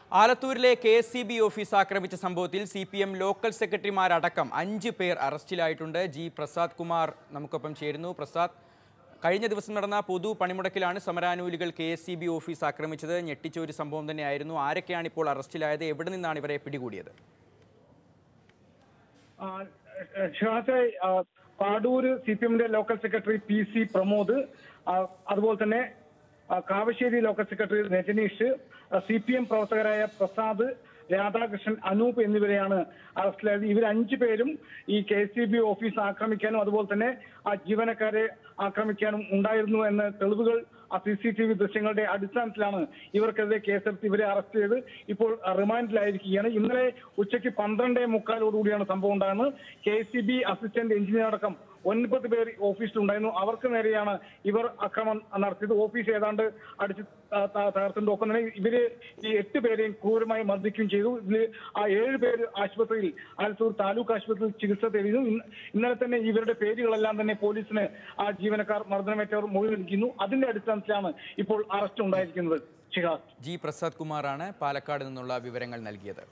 ആലത്തൂരിലെ K S C B office ആക്രമിച്ച സംഭവത്തിൽ C P M local സെക്രട്ടറിമാരടക്കം അഞ്ച് പേർ അറസ്റ്റിലായിട്ടുണ്ട് ജി പ്രസാദ് കുമാർ നമുക്കൊപ്പം ചേരുന്നു പ്രസാദ് കഴിഞ്ഞ ദിവസം നടന്ന പൊതു പണിമുടക്കിലാണ് സമരാനുകൂലികൾ K S C B office ആക്രമിച്ചത് ഞെട്ടിച്ച ഒരു സംഭവം തന്നെയായിരുന്നു ആരൊക്കെയാണ് ഇപ്പോൾ അറസ്റ്റിലായത് എവിടെ നിന്നാണ് ഇവരെ പിടികൂടിയത് ആ, ഷിഹാസെ ആ, പാടൂര് സി പി എമ്മിന്റെ local secretary P C Pramod ആ, അതുപോലെ തന്നെ ആ, Kavassery local secretary Rajaneesh C P M പ്രവർത്തകരായ പ്രസാദ് രാധാകൃഷ്ണൻ അനൂപ് എന്നിവരെയാണ് അറസ്റ്റിലായത് ഇവർ അഞ്ചു പേരും ഈ കെ സി ബി ഓഫീസ് ആക്രമിക്കാനും അതുപോലെ തന്നെ ആ ജീവനക്കാരെ ആക്രമിക്കാനും ഉണ്ടായിരുന്നു എന്ന തെളിവുകൾ ആ സി സി ടി വി ദൃശ്യങ്ങളുടെ അടിസ്ഥാനത്തിലാണ് ഇവർക്കെതിരെ കേസെടുത്ത് ഇവരെ അറസ്റ്റ് ചെയ്ത് ഇപ്പോൾ റിമാൻഡിലായിരിക്കുകയാണ് ഇന്നലെ ഉച്ചയ്ക്ക് പന്ത്രണ്ടേ മുക്കാലോടുകൂടിയാണ് സംഭവം ഉണ്ടാകുന്നത് K C B assistant engineer അടക്കം ഒൻപത് പേർ ഓഫീസിലുണ്ടായിരുന്നു അവർക്ക് നേരെയാണ് ഇവർ ആക്രമണം നടത്തിയത് ഓഫീസ് ഏതാണ്ട് അടിച്ച് ത- ത- തകർത്തിട്ടുണ്ട് ഒപ്പം തന്നെ ഇവര് ഈ എട്ട് പേരെയും ക്രൂരമായി മർദ്ദിക്കുകയും ചെയ്തു ഇതിൽ ആ ഏഴ് പേര് ആശുപത്രിയിൽ ആലത്തൂർ താലൂക്ക് ആശുപത്രിയിൽ ചികിത്സ തേടിയിരുന്നു ഇന്ന് ഇന്നലെ തന്നെ ഇവരുടെ പേരുകളെല്ലാം തന്നെ പോലീസിന് ആ ജീവനക്കാർ മർദ്ദനമേറ്റവർ മൊഴി നൽകിയിരുന്നു അതിന്റെ അടിസ്ഥാനത്തിലാണ് ഇപ്പോൾ അറസ്റ്റ് ഉണ്ടായിരിക്കുന്നത് ഷിഹാസ് ജി പ്രസാദ് കുമാറാണ് പാലക്കാട് നിന്നുള്ള വിവരങ്ങൾ നൽകിയത്